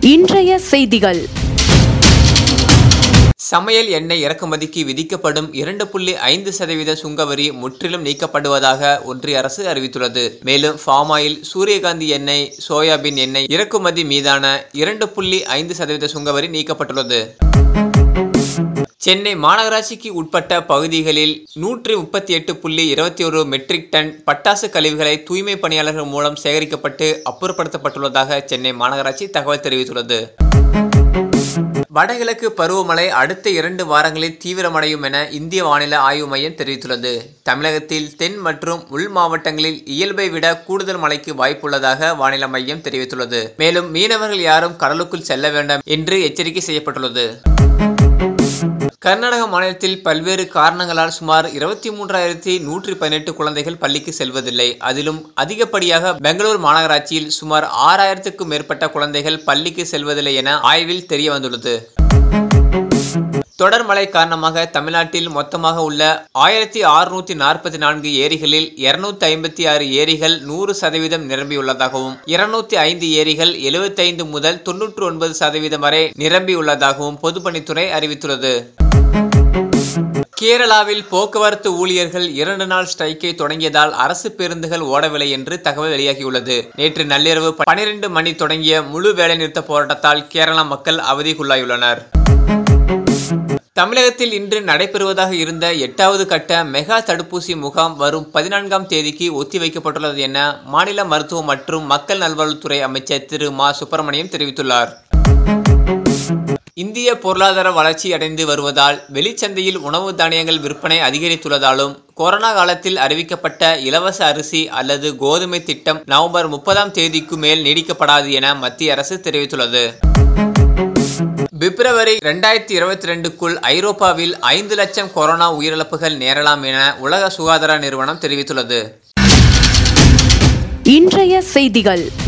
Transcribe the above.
இன்றைய செய்திகள் சமையல் எண்ணெய் இறக்குமதிக்கு விதிக்கப்படும் இரண்டு புள்ளி ஐந்து சதவீத சுங்கவரி முற்றிலும் நீக்கப்படுவதாக ஒன்றிய அரசு அறிவித்துள்ளது மேலும் ஃபார்ம் ஆயில் சூரியகாந்தி எண்ணெய் சோயாபீன் எண்ணெய் இறக்குமதி மீதான இரண்டு புள்ளி ஐந்து சதவீத சுங்கவரி நீக்கப்பட்டுள்ளது சென்னை மாநகராட்சிக்கு உட்பட்ட பகுதிகளில் நூற்றி முப்பத்தி எட்டு புள்ளி இருபத்தி ஒரு மெட்ரிக் டன் பட்டாசு கழிவுகளை தூய்மை பணியாளர்கள் மூலம் சேகரிக்கப்பட்டு அப்புறப்படுத்தப்பட்டுள்ளதாக சென்னை மாநகராட்சி தகவல் தெரிவித்துள்ளது வடகிழக்கு பருவமழை அடுத்த இரண்டு வாரங்களில் தீவிரமடையும் என இந்திய வானிலை ஆய்வு மையம் தெரிவித்துள்ளது தமிழகத்தில் தென் மற்றும் உள் மாவட்டங்களில் இயல்பை விட கூடுதல் மழைக்கு வாய்ப்புள்ளதாக வானிலை மையம் தெரிவித்துள்ளது மேலும் மீனவர்கள் யாரும் கடலுக்குள் செல்ல வேண்டாம் என்று எச்சரிக்கை செய்யப்பட்டுள்ளது கர்நாடக மாநிலத்தில் பல்வேறு காரணங்களால் சுமார் இருபத்தி மூன்றாயிரத்தி நூற்றி பதினெட்டு குழந்தைகள் பள்ளிக்கு செல்வதில்லை அதிலும் அதிகப்படியாக பெங்களூர் மாநகராட்சியில் சுமார் ஆறாயிரத்துக்கும் மேற்பட்ட குழந்தைகள் பள்ளிக்கு செல்வதில்லை என ஆய்வில் தெரிய வந்துள்ளது தொடர் மழை காரணமாக தமிழ்நாட்டில் மொத்தமாக உள்ள ஆயிரத்தி அறுநூத்தி நாற்பத்தி நான்கு ஏரிகளில் இருநூத்தி ஐம்பத்தி ஆறு ஏரிகள் நூறு சதவீதம் நிரம்பியுள்ளதாகவும் இருநூத்தி ஐந்து ஏரிகள் எழுபத்தைந்து முதல் தொன்னூற்று ஒன்பது சதவீதம் வரை நிரம்பியுள்ளதாகவும் பொதுப்பணித்துறை அறிவித்துள்ளது கேரளாவில் போக்குவரத்து ஊழியர்கள் இரண்டு நாள் ஸ்ட்ரைக்கை தொடங்கியதால் அரசு பேருந்துகள் ஓடவில்லை என்று தகவல் வெளியாகியுள்ளது நேற்று நள்ளிரவு பனிரெண்டு மணி தொடங்கிய முழு வேலைநிறுத்த போராட்டத்தால் கேரள மக்கள் அவதிக்குள்ளாயுள்ளனர் தமிழகத்தில் இன்று நடைபெறுவதாக இருந்த எட்டாவது கட்ட மெகா தடுப்பூசி முகாம் வரும் பதினான்காம் தேதிக்கு ஒத்திவைக்கப்பட்டுள்ளது என மாநில மருத்துவ மற்றும் மக்கள் நல்வாழ்வுத்துறை அமைச்சர் திரு மா சுப்பிரமணியம் தெரிவித்துள்ளார் இந்திய பொருளாதார வளர்ச்சி அடைந்து வருவதால் வெளிச்சந்தையில் உணவு தானியங்கள் விற்பனை அதிகரித்துள்ளதாலும் கொரோனா காலத்தில் அறிவிக்கப்பட்ட இலவச அரிசி அல்லது கோதுமை திட்டம் நவம்பர் முப்பதாம் தேதிக்கு மேல் நீடிக்கப்படாது என மத்திய அரசு தெரிவித்துள்ளது பிப்ரவரி ரெண்டாயிரத்தி இருபத்தி ரெண்டுக்குள் ஐரோப்பாவில் ஐந்து லட்சம் கொரோனா உயிரிழப்புகள் நேரலாம் என உலக சுகாதார நிறுவனம் தெரிவித்துள்ளது இன்றைய செய்திகள்